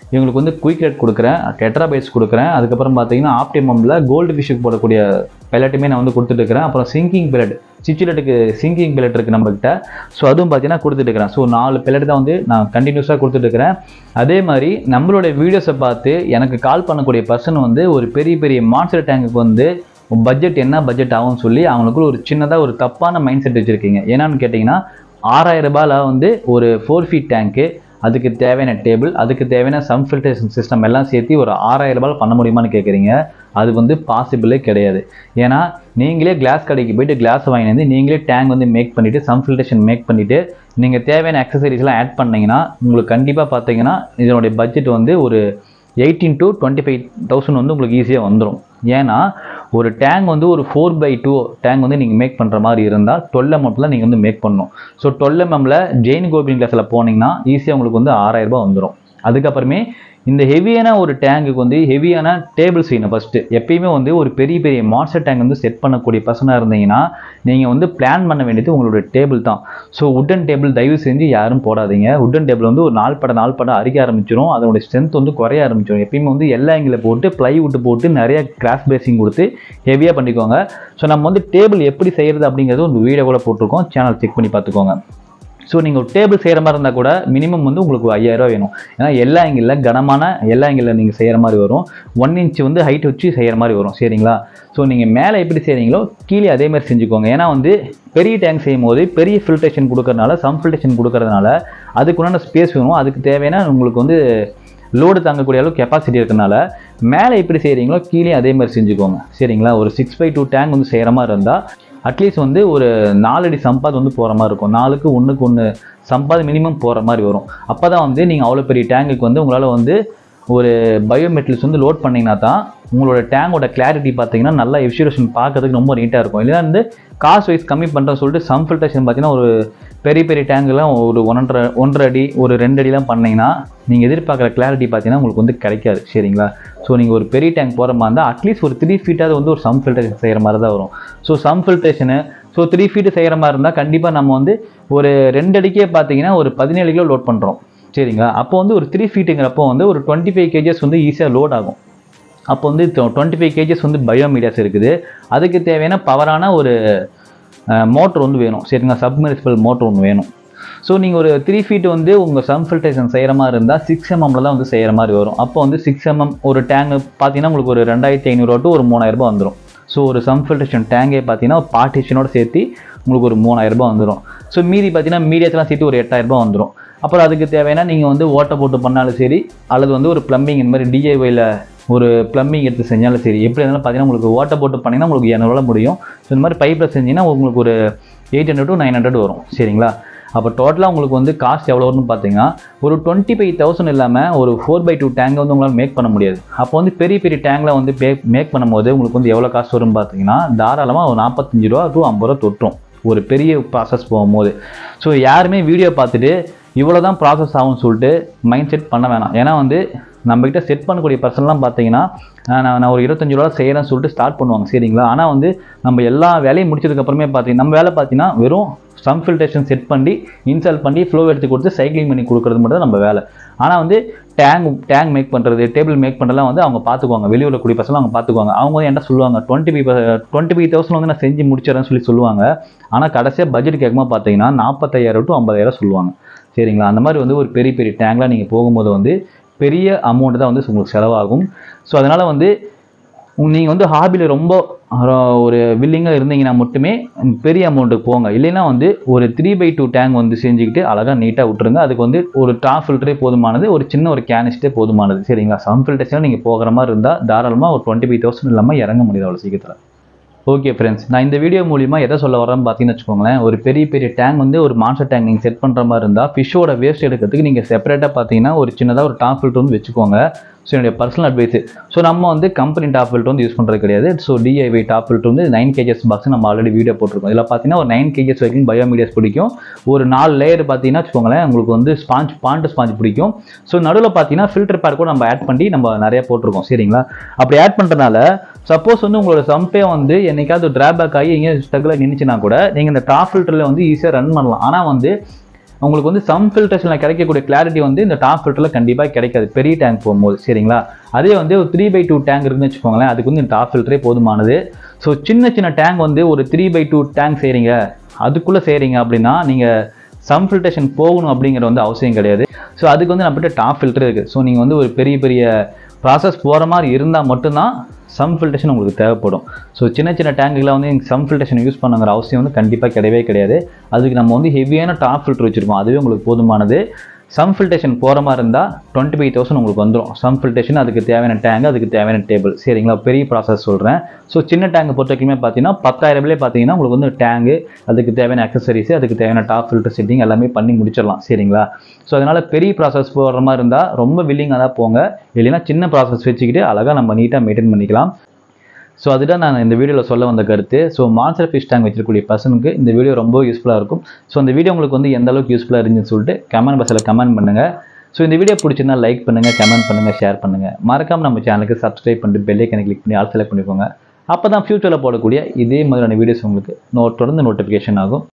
இவங்களுக்கு வந்து குயிக் ரேட் கொடுக்குறேன் டெட்ராபைட்ஸ் கொடுக்குறேன் அதுக்கப்புறம் பார்த்தீங்கன்னா ஆப்டிமமில் கோல்டு ஃபிஷ்ஷுக்கு போடக்கூடிய பெலட்டுமே நான் வந்து கொடுத்துட்டு இருக்கிறேன் அப்புறம் சிங்கிங் பெலட் சிச்சுலெட்டுக்கு சிங்கிங் பெலட் இருக்குது நம்மக்கிட்ட ஸோ அதுவும் பார்த்தீங்கன்னா கொடுத்துட்டு இருக்கிறேன் ஸோ நாலு பெலட் தான் வந்து நான் கண்டினியூஸாக கொடுத்துட்டு இருக்கிறேன் அதே மாதிரி நம்மளுடைய வீடியோஸை பார்த்து எனக்கு கால் பண்ணக்கூடிய பர்சன் வந்து ஒரு பெரிய பெரிய மான்ஸ்டர் டேங்குக்கு வந்து பட்ஜெட் என்ன பட்ஜெட் ஆகும்னு சொல்லி அவங்களுக்குள்ள ஒரு சின்னதாக ஒரு தப்பான மைண்ட் செட் வச்சுருக்கீங்க ஏன்னான்னு கேட்டிங்கன்னா ஆறாயிரம் ரூபாயில் வந்து ஒரு ஃபோர் ஃபீட் டேங்க்கு அதுக்கு தேவையான டேபிள் அதுக்கு தேவையான சம் ஃபில்டரேஷன் சிஸ்டம் எல்லாம் சேர்த்து ஒரு ஆறாயிரம் ரூபாயில் பண்ண முடியுமான்னு கேட்குறீங்க அது வந்து பாசிபிளே கிடையாது ஏன்னா நீங்களே கிளாஸ் கடைக்கு போயிட்டு கிளாஸ் வாங்கி வந்து நீங்களே டேங்க் வந்து மேக் பண்ணிவிட்டு சம் ஃபில்ட்ரேஷன் மேக் பண்ணிவிட்டு நீங்கள் தேவையான அக்சசரிஸ்லாம் ஆட் பண்ணீங்கன்னா உங்களுக்கு கண்டிப்பாக பார்த்தீங்கன்னா இதனுடைய பட்ஜெட் வந்து ஒரு eighteen to twenty five thousand வந்து உங்களுக்கு ஈஸியாக வந்துடும் ஏன்னா ஒரு டேங்க் வந்து ஒரு ஃபோர் பை டூ டேங்க் வந்து நீங்கள் மேக் பண்ணுற மாதிரி இருந்தால் டுவெல் எம்எம்ல நீங்கள் வந்து மேக் பண்ணணும் ஸோ டுவெல் எம்எம்ல ஜெயின் கோபிங் கிளாஸில் போனீங்கன்னா ஈஸியாக உங்களுக்கு வந்து ஆறாயிரம் ரூபாய் வந்துடும் அதுக்கப்புறமே இந்த ஹெவியான ஒரு டேங்குக்கு வந்து ஹெவியான டேபிள் செய்யணும் ஃபஸ்ட்டு எப்பயுமே வந்து ஒரு பெரிய பெரிய மான்ஸ்டர் டேங்க் வந்து செட் பண்ணக்கூடிய பர்சனாக இருந்தீங்கன்னா நீங்கள் வந்து பிளான் பண்ண வேண்டியது உங்களோட டேபிள் தான் ஸோ உட்டன் டேபிள் தயவு செஞ்சு யாரும் போடாதீங்க உட்டன் டேபிள் வந்து ஒரு நாள் பட நாள் பட அரிக்க ஆரம்பிச்சிடும் அதோட ஸ்ட்ரென்த் வந்து குறைய ஆரம்பிச்சிடும் எப்பயுமே வந்து எல்லா ஆங்கிளில் போட்டு ப்ளைவுட் போட்டு நிறைய கிராஸ் பேசிங் கொடுத்து ஹெவியாக பண்ணிக்கோங்க ஸோ நம்ம வந்து டேபிள் எப்படி செய்கிறது அப்படிங்கிறது ஒரு வீடியோ கூட போட்டிருக்கோம் சேனல் செக் பண்ணி பார்த்துக்கோங்க ஸோ நீங்கள் ஒரு டேபிள் செய்கிற மாதிரி இருந்தால் கூட மினிமம் வந்து உங்களுக்கு ஐயாயிரம் ரூபாய் வேணும் ஏன்னா எல்லா ஆங்கிளில் கனமான எல்லா ஆங்கிளில் நீங்கள் செய்கிற மாதிரி வரும் ஒன் இன்ச் வந்து ஹைட் வச்சு செய்கிற மாதிரி வரும் சரிங்களா ஸோ நீங்கள் மேலே எப்படி செய்கிறீங்களோ கீழே அதே மாதிரி செஞ்சுக்கோங்க ஏன்னா வந்து பெரிய டேங்க் செய்யும் போது பெரிய ஃபில்ட்ரேஷன் கொடுக்கறனால சம் ஃபில்ட்ரேஷன் கொடுக்கறதுனால அதுக்குண்டான ஸ்பேஸ் வேணும் அதுக்கு தேவையான உங்களுக்கு வந்து லோடு தாங்கக்கூடிய அளவு கெப்பாசிட்டி இருக்கனால மேலே எப்படி செய்கிறீங்களோ கீழே அதே மாதிரி செஞ்சுக்கோங்க சரிங்களா ஒரு சிக்ஸ் பை டூ டேங்க் வந்து செய்கிற மாதிரி இருந்தால் அட்லீஸ்ட் வந்து ஒரு நாலடி சம்பாத் வந்து போகிற மாதிரி இருக்கும் நாலுக்கு ஒன்றுக்கு ஒன்று சம்பாத் மினிமம் போகிற மாதிரி வரும் அப்போ தான் வந்து நீங்கள் அவ்வளோ பெரிய டேங்குக்கு வந்து உங்களால் வந்து ஒரு பயோமெட்ரிக்ஸ் வந்து லோட் பண்ணிங்கன்னா தான் உங்களோட டேங்கோட கிளாரிட்டி பார்த்தீங்கன்னா நல்லா எஃபிஷியேஷன் பார்க்கறதுக்கு ரொம்ப நீட்டாக இருக்கும் இல்லைன்னா வந்து காஸ்ட் வைஸ் கம்மி பண்ணுறேன்னு சொல்லிட்டு சம் ஃபில்ட்ரேஷன் பார்த்தீங்கன்னா ஒரு பெரிய பெரிய டேங்குலாம் ஒரு ஒன்றரை ஒன்றரை அடி ஒரு ரெண்டு அடிலாம் பண்ணீங்கன்னா நீங்கள் எதிர்பார்க்குற கிளாரிட்டி பார்த்தீங்கன்னா உங்களுக்கு வந்து கிடைக்காது சரிங்களா ஸோ நீங்கள் ஒரு பெரிய டேங்க் போகிற மாதிரி இருந்தால் அட்லீஸ்ட் ஒரு த்ரீ ஃபீட்டாவது வந்து ஒரு சம் ஃபில்ட்ரேஷன் செய்கிற மாதிரி தான் வரும் so sump filtration so three feet செய்கிற மாதிரி இருந்தால் கண்டிப்பாக நம்ம வந்து ஒரு ரெண்டு அடிக்கே பார்த்தீங்கன்னா ஒரு பதினேழு கிலோ லோட் பண்ணுறோம் சரிங்களா அப்போ வந்து ஒரு த்ரீ ஃபீட்டுங்கிறப்போ வந்து ஒரு டுவெண்ட்டி ஃபைவ் கேஜஸ் வந்து ஈஸியாக லோட் ஆகும் அப்போ வந்து டுவெண்ட்டி ஃபைவ் கேஜஸ் வந்து பயோமீடியாஸ் இருக்குது அதுக்கு தேவையான பவரான ஒரு மோட்ரு வந்து வேணும் சரிங்களா சப்மரிசிபல் மோட்ரு ஒன்று வேணும் ஸோ நீங்கள் ஒரு த்ரீ ஃபீட் வந்து உங்கள் சம் ஃபில்ட்ரேஷன் செய்கிற மாதிரி இருந்தால் சிக்ஸ் எம்எம்ல தான் வந்து செய்கிற மாதிரி வரும் அப்போ வந்து சிக்ஸ் எம்எம் ஒரு டேங்க் பார்த்தீங்கன்னா உங்களுக்கு ஒரு ரெண்டாயிரத்தி ஐநூறுவா டு ஒரு மூணாயிரரூபா வந்துடும் ஸோ ஒரு சம் ஃபில்ட்ரேஷன் டேங்கே பார்த்தீங்கன்னா பார்ட்டிஷனோட சேர்த்து உங்களுக்கு ஒரு மூணாயிரரூபா வந்துடும் ஸோ மீதி பார்த்தீங்கன்னா மீடியத்தெலாம் சேர்த்து ஒரு எட்டாயிரரூபா வந்துடும் அப்புறம் அதுக்கு தேவையான நீங்கள் வந்து ஓட்டை போட்டு பண்ணாலும் சரி அல்லது வந்து ஒரு ப்ளம்பிங் இந்த மாதிரி டிஐஒயில் ஒரு ப்ளம்பிங் எடுத்து செஞ்சாலும் சரி எப்படி இருந்தாலும் பார்த்தீங்கன்னா உங்களுக்கு ஓட்டை போட்டு பண்ணிங்கன்னா உங்களுக்கு இரநூறுவா முடியும் ஸோ இந்த மாதிரி பைப்பில் செஞ்சீங்கன்னா உங்களுக்கு ஒரு eight hundred to nine hundred வரும் சரிங்களா அப்போ டோட்டலாக உங்களுக்கு வந்து காஸ்ட் எவ்வளோ வரும்னு பார்த்தீங்கன்னா ஒரு டுவெண்ட்டி ஃபைவ் தௌசண்ட் இல்லாமல் ஒரு ஃபோர் பை டூ டேங்கை வந்து உங்களால் மேக் பண்ண முடியாது அப்போ வந்து பெரிய பெரிய டேங்கில் வந்து பே மேக் பண்ணும்போது உங்களுக்கு வந்து எவ்வளோ காஸ்ட் வரும்னு பார்த்தீங்கன்னா தாராளமாக ஒரு நாற்பத்தஞ்சு ரூபா டு ஐம்பது ரூபா தொட்டுரும் ஒரு பெரிய ப்ராசஸ் போகும்போது ஸோ யாருமே வீடியோ பார்த்துட்டு இவ்வளோ தான் ப்ராசஸ் ஆகும்னு சொல்லிட்டு மைண்ட் செட் பண்ண வேணாம் ஏன்னா வந்து நம்மக்கிட்ட செட் பண்ணக்கூடிய பர்சன்லாம் பார்த்தீங்கன்னா நான் நான் ஒரு இருபத்தஞ்சு ரூபா செய்கிறேன்னு சொல்லிட்டு ஸ்டார்ட் பண்ணுவாங்க சரிங்களா ஆனால் வந்து நம்ம எல்லா வேலையும் முடிச்சதுக்கப்புறமே பார்த்தீங்கன்னா நம்ம வேலை பார்த்தீங்கன்னா வெறும் சம் ஃபில்ட்ரேஷன் செட் பண்ணி இன்ஸ்டால் பண்ணி ஃப்ளோ எடுத்து கொடுத்து சைக்கிளிங் பண்ணி கொடுக்குறது மட்டும் தான் நம்ம வேலை ஆனால் வந்து டேங்க் டேங்க் மேக் பண்ணுறது டேபிள் மேக் பண்ணுறதுலாம் வந்து அவங்க பார்த்துக்குவாங்க வெளியூரில் கூடிய பசங்க அவங்க பார்த்துக்குவாங்க அவங்க வந்து என்ன சொல்லுவாங்க twenty five twenty five thousand வந்து நான் செஞ்சு முடிச்சிடறேன்னு சொல்லி சொல்லுவாங்க ஆனால் கடைசியாக பட்ஜெட் கேட்கும்போது பார்த்தீங்கன்னா நாற்பத்தாயிரம் டு ஐம்பதாயிரம் சொல்லுவாங்க சரிங்களா அந்த மாதிரி வந்து ஒரு பெரிய பெரிய டேங்க்லாம் நீங்கள் போகும்போது வந்து பெரிய அமௌண்ட் தான் வந்து உங்களுக்கு செலவாகும் ஸோ அதனால் வந்து நீங்கள் வந்து ஹாபியில் ரொம்ப ஒரு வில்லிங்காக இருந்தீங்கன்னா மட்டுமே பெரிய அமௌண்ட்டுக்கு போங்க இல்லைன்னா வந்து ஒரு த்ரீ பை டூ டேங்க் வந்து செஞ்சுக்கிட்டு அழகாக நீட்டாக விட்டுருங்க அதுக்கு வந்து ஒரு டாப் ஃபில்டரே போதுமானது ஒரு சின்ன ஒரு கேனிஸ்டே போதுமானது சரிங்களா சம் ஃபில்டர்ஸ்லாம் நீங்கள் போகிற மாதிரி இருந்தால் தாராளமாக ஒரு டுவெண்ட்டி ஃபைவ் தௌசண்ட் இல்லாமல் இறங்க முடியாது அவ்வளோ சீக்கிரத்தில் ஓகே ஃப்ரெண்ட்ஸ் நான் இந்த வீடியோ மூலிமா எதை சொல்ல வரேன்னு பார்த்தீங்கன்னு வச்சுக்கோங்களேன் ஒரு பெரிய பெரிய டேங்க் வந்து ஒரு மான்ஸ்டர் டேங்க் நீங்கள் செட் பண்ணுற மாதிரி இருந்தால் ஃபிஷ்ஷோட வேஸ்ட் எடுக்கிறதுக்கு நீங்கள் செப்பரேட்டாக பார்த்தீங்கன்னா ஒரு சின்னதாக ஒரு டாப் ஃபில்டர் வந்து வச்சுக்கோங்க ஸோ என்னுடைய பர்சனல் அட்வைஸ் ஸோ நம்ம வந்து கம்பெனி டாப் ஃபில்டர் வந்து யூஸ் பண்ணுறது கிடையாது ஸோ டிஐவை டாப் ஃபில்டர் வந்து நைன் கேஜஸ் பாக்ஸ் நம்ம ஆல்ரெடி வீடியோ போட்டிருக்கோம் இதில் பார்த்தீங்கன்னா ஒரு நைன் கேஜஸ் வரைக்கும் பயோமீடியாஸ் பிடிக்கும் ஒரு நாலு லேயர் பார்த்தீங்கன்னா வச்சுக்கோங்களேன் உங்களுக்கு வந்து ஸ்பாஞ்ச் பாண்ட் ஸ்பாஞ்ச் பிடிக்கும் ஸோ நடுவில் பார்த்தீங்கன்னா ஃபில்டர் பேட் கூட நம்ம ஆட் பண்ணி நம்ம நிறைய போட்டிருக்கோம் சரிங்களா அப்படி ஆட் பண்ணுறதுனால சப்போஸ் வந்து உங்களோட சம்பே வந்து என்னைக்காவது டிராபேக் ஆகி எங்கேயும் ஸ்ட்ரகில் நின்றுச்சுன்னா கூட நீங்கள் இந்த டாப் ஃபில்டரில் வந்து ஈஸியாக ரன் பண்ணலாம் ஆனால் வந்து உங்களுக்கு வந்து சம் ஃபில்டர்ஸில் கிடைக்கக்கூடிய கிளாரிட்டி வந்து இந்த டாப் ஃபில்டரில் கண்டிப்பாக கிடைக்காது பெரிய டேங்க் போகும்போது சரிங்களா அதே வந்து ஒரு த்ரீ பை டூ டேங்க் இருக்குன்னு வச்சுக்கோங்களேன் அதுக்கு வந்து இந்த டாப் ஃபில்டரே போதுமானது ஸோ சின்ன சின்ன டேங்க் வந்து ஒரு த்ரீ பை டூ டேங்க் செய்கிறீங்க அதுக்குள்ளே செய்கிறீங்க அப்படின்னா நீங்கள் சம் ஃபில்ட்ரேஷன் போகணும் அப்படிங்கிற வந்து அவசியம் கிடையாது ஸோ அதுக்கு வந்து நம்மகிட்ட டாப் ஃபில்டர் இருக்குது ஸோ நீங்கள் வந்து ஒரு பெரிய பெரிய ப்ராசஸ் போகிற மாதிரி இருந்தால் மட்டும்தான் சம் ஃபில்ட்ரேஷன் உங்களுக்கு தேவைப்படும் ஸோ சின்ன சின்ன டேங்குகளை வந்து நீங்கள் சம் ஃபில்ட்ரேஷன் யூஸ் பண்ணுங்கிற அவசியம் வந்து கண்டிப்பாக கிடையவே கிடையாது அதுக்கு நம்ம வந்து ஹெவியான டாப் ஃபில்டர் வச்சுருக்கோம் அதுவே உங்களுக்கு போதுமானது சம் ஃபில்ட்ரேஷன் போகிற மாதிரி இருந்தால் டுவெண்ட்டி ஃபைவ் தௌசண்ட் உங்களுக்கு வந்துடும் சம் ஃபில்ட்ரேஷன் அதுக்கு தேவையான டேங்க் அதுக்கு தேவையான டேபிள் சரிங்களா பெரிய ப்ராசஸ் சொல்கிறேன் ஸோ சின்ன டேங்க் பொறுத்த வரைக்குமே பார்த்தீங்கன்னா பத்தாயிரம்லேயே பார்த்தீங்கன்னா உங்களுக்கு வந்து டேங்கு அதுக்கு தேவையான அக்சசரிஸ் அதுக்கு தேவையான டாப் ஃபில்டர் செட்டிங் எல்லாமே பண்ணி முடிச்சிடலாம் சரிங்களா ஸோ அதனால் பெரிய ப்ராசஸ் போடுற மாதிரி இருந்தால் ரொம்ப வில்லிங்காக தான் போங்க இல்லைன்னா சின்ன ப்ராசஸ் வச்சுக்கிட்டு அழகாக நம்ம நீட்டாக மெயின்டைன் பண்ணிக்கலாம் ஸோ அதுதான் நான் இந்த வீடியோவில் சொல்ல வந்த கருத்து ஸோ மான்சர் ஃபிஷ் டேங்க் வச்சிருக்கக்கூடிய பர்சனுக்கு இந்த வீடியோ ரொம்ப யூஸ்ஃபுல்லாக இருக்கும் ஸோ இந்த வீடியோ உங்களுக்கு வந்து எந்த அளவுக்கு யூஸ்ஃபுல்லாக இருந்துச்சுன்னு சொல்லிட்டு கமெண்ட் பாக்ஸில் கமெண்ட் பண்ணுங்கள் ஸோ இந்த வீடியோ பிடிச்சிருந்தா லைக் பண்ணுங்கள் கமெண்ட் பண்ணுங்கள் ஷேர் பண்ணுங்கள் மறக்காம நம்ம சேனலுக்கு சப்ஸ்கிரைப் பண்ணிட்டு பெல்லைக்கனை கிளிக் பண்ணி ஆல் செலக்ட் பண்ணிக்கோங்க அப்போ தான் ஃப்யூச்சரில் போடக்கூடிய இதே மாதிரியான வீடியோஸ் உங்களுக்கு நோ தொடர்ந்து நோட்டிஃபிகேஷன் ஆகும்